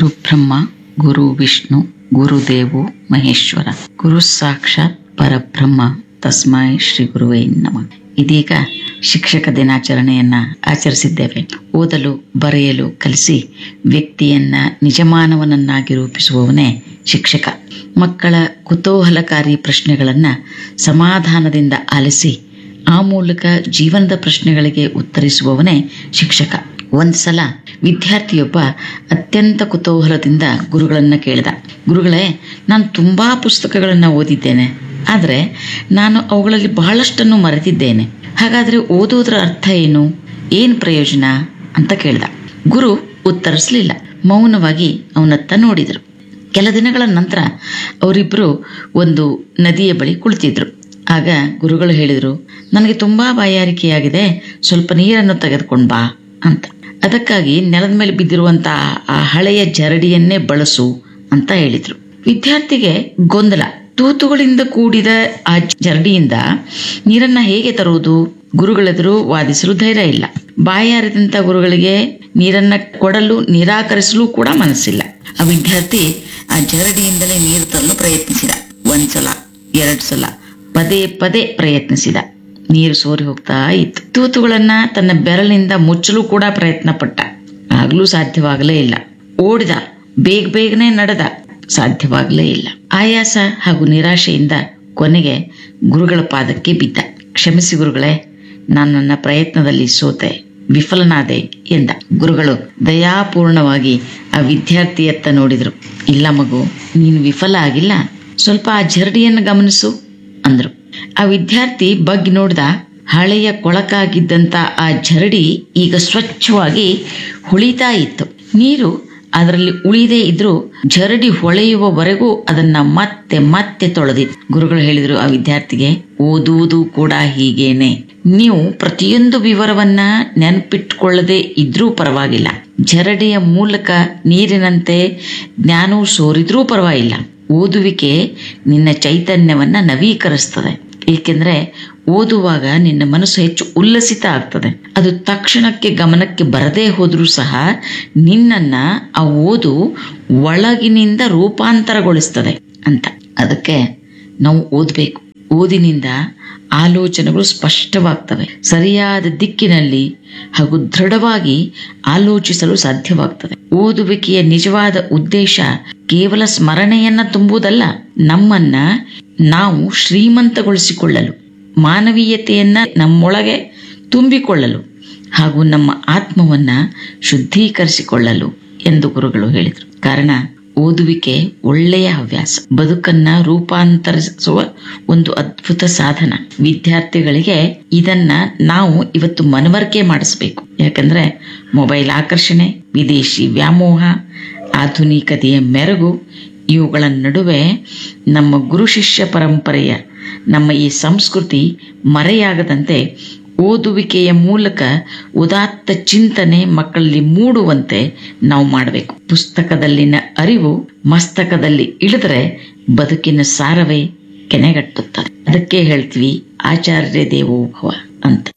ಗುರು ಬ್ರಹ್ಮ ಗುರು ವಿಷ್ಣು ಗುರುದೇವು ಮಹೇಶ್ವರ ಗುರು ಸಾಕ್ಷಾತ್ ಪರಬ್ರಹ್ಮ ತಸ್ಮೈ ಶ್ರೀ ಗುರುವೇ ನಮಃ ಇದೀಗ ಶಿಕ್ಷಕ ದಿನಾಚರಣೆಯನ್ನ ಆಚರಿಸಿದ್ದೇವೆ ಓದಲು ಬರೆಯಲು ಕಲಿಸಿ ವ್ಯಕ್ತಿಯನ್ನ ನಿಜಮಾನವನನ್ನಾಗಿ ರೂಪಿಸುವವನೇ ಶಿಕ್ಷಕ ಮಕ್ಕಳ ಕುತೂಹಲಕಾರಿ ಪ್ರಶ್ನೆಗಳನ್ನ ಸಮಾಧಾನದಿಂದ ಆಲಿಸಿ ಆ ಮೂಲಕ ಜೀವನದ ಪ್ರಶ್ನೆಗಳಿಗೆ ಉತ್ತರಿಸುವವನೇ ಶಿಕ್ಷಕ ಒಂದ್ಸಲ ವಿದ್ಯಾರ್ಥಿಯೊಬ್ಬ ಅತ್ಯಂತ ಕುತೂಹಲದಿಂದ ಗುರುಗಳನ್ನ ಕೇಳಿದ ಗುರುಗಳೇ ನಾನು ತುಂಬಾ ಪುಸ್ತಕಗಳನ್ನ ಓದಿದ್ದೇನೆ ಆದರೆ ನಾನು ಅವುಗಳಲ್ಲಿ ಬಹಳಷ್ಟನ್ನು ಮರೆತಿದ್ದೇನೆ ಹಾಗಾದ್ರೆ ಓದುವುದರ ಅರ್ಥ ಏನು ಏನ್ ಪ್ರಯೋಜನ ಅಂತ ಕೇಳ್ದ ಗುರು ಉತ್ತರಿಸಲಿಲ್ಲ ಮೌನವಾಗಿ ಅವನತ್ತ ನೋಡಿದರು ಕೆಲ ದಿನಗಳ ನಂತರ ಅವರಿಬ್ಬರು ಒಂದು ನದಿಯ ಬಳಿ ಕುಳಿತಿದ್ರು ಆಗ ಗುರುಗಳು ಹೇಳಿದರು ನನಗೆ ತುಂಬಾ ಬಾಯಾರಿಕೆಯಾಗಿದೆ ಸ್ವಲ್ಪ ನೀರನ್ನು ತೆಗೆದುಕೊಂಡು ಬಾ ಅಂತ ಅದಕ್ಕಾಗಿ ನೆಲದ ಮೇಲೆ ಬಿದ್ದಿರುವಂತಹ ಆ ಹಳೆಯ ಜರಡಿಯನ್ನೇ ಬಳಸು ಅಂತ ಹೇಳಿದ್ರು ವಿದ್ಯಾರ್ಥಿಗೆ ಗೊಂದಲ ತೂತುಗಳಿಂದ ಕೂಡಿದ ಆ ಜರಡಿಯಿಂದ ನೀರನ್ನ ಹೇಗೆ ತರುವುದು ಗುರುಗಳೆದುರು ವಾದಿಸಲು ಧೈರ್ಯ ಇಲ್ಲ ಬಾಯಾರಿದಂತ ಗುರುಗಳಿಗೆ ನೀರನ್ನ ಕೊಡಲು ನಿರಾಕರಿಸಲು ಕೂಡ ಮನಸ್ಸಿಲ್ಲ ಆ ವಿದ್ಯಾರ್ಥಿ ಆ ಜರಡಿಯಿಂದಲೇ ನೀರು ತರಲು ಪ್ರಯತ್ನಿಸಿದ ಒಂದ್ಸಲ ಎರಡ್ ಸಲ ಪದೇ ಪದೇ ಪ್ರಯತ್ನಿಸಿದ ನೀರು ಸೋರಿ ಹೋಗ್ತಾ ಇತ್ತು ತೂತುಗಳನ್ನ ತನ್ನ ಬೆರಳಿನಿಂದ ಮುಚ್ಚಲು ಕೂಡ ಪ್ರಯತ್ನ ಪಟ್ಟ ಆಗ್ಲೂ ಸಾಧ್ಯವಾಗಲೇ ಇಲ್ಲ ಓಡಿದ ಬೇಗ ಬೇಗನೆ ನಡೆದ ಸಾಧ್ಯವಾಗಲೇ ಇಲ್ಲ ಆಯಾಸ ಹಾಗೂ ನಿರಾಶೆಯಿಂದ ಕೊನೆಗೆ ಗುರುಗಳ ಪಾದಕ್ಕೆ ಬಿದ್ದ ಕ್ಷಮಿಸಿ ಗುರುಗಳೇ ನಾನು ನನ್ನ ಪ್ರಯತ್ನದಲ್ಲಿ ಸೋತೆ ವಿಫಲನಾದೆ ಎಂದ ಗುರುಗಳು ದಯಾಪೂರ್ಣವಾಗಿ ಆ ವಿದ್ಯಾರ್ಥಿಯತ್ತ ನೋಡಿದ್ರು ಇಲ್ಲ ಮಗು ನೀನು ವಿಫಲ ಆಗಿಲ್ಲ ಸ್ವಲ್ಪ ಆ ಜರಡಿಯನ್ನು ಗಮನಿಸು ಅಂದ್ರು ಆ ವಿದ್ಯಾರ್ಥಿ ಬಗ್ಗಿ ನೋಡ್ದ ಹಳೆಯ ಕೊಳಕಾಗಿದ್ದಂತ ಆ ಜರಡಿ ಈಗ ಸ್ವಚ್ಛವಾಗಿ ಹೊಳಿತಾ ಇತ್ತು ನೀರು ಅದರಲ್ಲಿ ಉಳಿದೇ ಇದ್ರೂ ಜರಡಿ ಹೊಳೆಯುವವರೆಗೂ ಅದನ್ನ ಮತ್ತೆ ಮತ್ತೆ ತೊಳೆದಿತ್ತು ಗುರುಗಳು ಹೇಳಿದ್ರು ಆ ವಿದ್ಯಾರ್ಥಿಗೆ ಓದುವುದು ಕೂಡ ಹೀಗೇನೆ ನೀವು ಪ್ರತಿಯೊಂದು ವಿವರವನ್ನ ನೆನಪಿಟ್ಕೊಳ್ಳದೆ ಇದ್ರೂ ಪರವಾಗಿಲ್ಲ ಜರಡಿಯ ಮೂಲಕ ನೀರಿನಂತೆ ಜ್ಞಾನವು ಸೋರಿದ್ರೂ ಪರವಾಗಿಲ್ಲ ಓದುವಿಕೆ ನಿನ್ನ ಚೈತನ್ಯವನ್ನ ನವೀಕರಿಸ್ತದೆ ಏಕೆಂದ್ರೆ ಓದುವಾಗ ನಿನ್ನ ಮನಸ್ಸು ಹೆಚ್ಚು ಉಲ್ಲಸಿತ ಆಗ್ತದೆ ಅದು ತಕ್ಷಣಕ್ಕೆ ಗಮನಕ್ಕೆ ಬರದೇ ಹೋದ್ರೂ ಸಹ ನಿನ್ನನ್ನ ಆ ಓದು ಒಳಗಿನಿಂದ ರೂಪಾಂತರಗೊಳಿಸ್ತದೆ ಅಂತ ಅದಕ್ಕೆ ನಾವು ಓದಬೇಕು ಓದಿನಿಂದ ಆಲೋಚನೆಗಳು ಸ್ಪಷ್ಟವಾಗ್ತವೆ ಸರಿಯಾದ ದಿಕ್ಕಿನಲ್ಲಿ ಹಾಗೂ ದೃಢವಾಗಿ ಆಲೋಚಿಸಲು ಸಾಧ್ಯವಾಗ್ತದೆ ಓದುವಿಕೆಯ ನಿಜವಾದ ಉದ್ದೇಶ ಕೇವಲ ಸ್ಮರಣೆಯನ್ನ ತುಂಬುವುದಲ್ಲ ನಮ್ಮನ್ನ ನಾವು ಶ್ರೀಮಂತಗೊಳಿಸಿಕೊಳ್ಳಲು ಮಾನವೀಯತೆಯನ್ನ ನಮ್ಮೊಳಗೆ ತುಂಬಿಕೊಳ್ಳಲು ಹಾಗೂ ನಮ್ಮ ಆತ್ಮವನ್ನ ಶುದ್ಧೀಕರಿಸಿಕೊಳ್ಳಲು ಎಂದು ಗುರುಗಳು ಹೇಳಿದರು ಕಾರಣ ಓದುವಿಕೆ ಒಳ್ಳೆಯ ಹವ್ಯಾಸ ಬದುಕನ್ನ ರೂಪಾಂತರಿಸುವ ಒಂದು ಅದ್ಭುತ ಸಾಧನ ವಿದ್ಯಾರ್ಥಿಗಳಿಗೆ ಇದನ್ನ ನಾವು ಇವತ್ತು ಮನವರಿಕೆ ಮಾಡಿಸ್ಬೇಕು ಯಾಕಂದ್ರೆ ಮೊಬೈಲ್ ಆಕರ್ಷಣೆ ವಿದೇಶಿ ವ್ಯಾಮೋಹ ಆಧುನಿಕತೆಯ ಮೆರುಗು ಇವುಗಳ ನಡುವೆ ನಮ್ಮ ಗುರು ಶಿಷ್ಯ ಪರಂಪರೆಯ ನಮ್ಮ ಈ ಸಂಸ್ಕೃತಿ ಮರೆಯಾಗದಂತೆ ಓದುವಿಕೆಯ ಮೂಲಕ ಉದಾತ್ತ ಚಿಂತನೆ ಮಕ್ಕಳಲ್ಲಿ ಮೂಡುವಂತೆ ನಾವು ಮಾಡಬೇಕು ಪುಸ್ತಕದಲ್ಲಿನ ಅರಿವು ಮಸ್ತಕದಲ್ಲಿ ಇಳಿದ್ರೆ ಬದುಕಿನ ಸಾರವೇ ಕೆನೆಗಟ್ಟುತ್ತದೆ ಅದಕ್ಕೆ ಹೇಳ್ತೀವಿ ಆಚಾರ್ಯ ದೇವೋಭವ ಅಂತ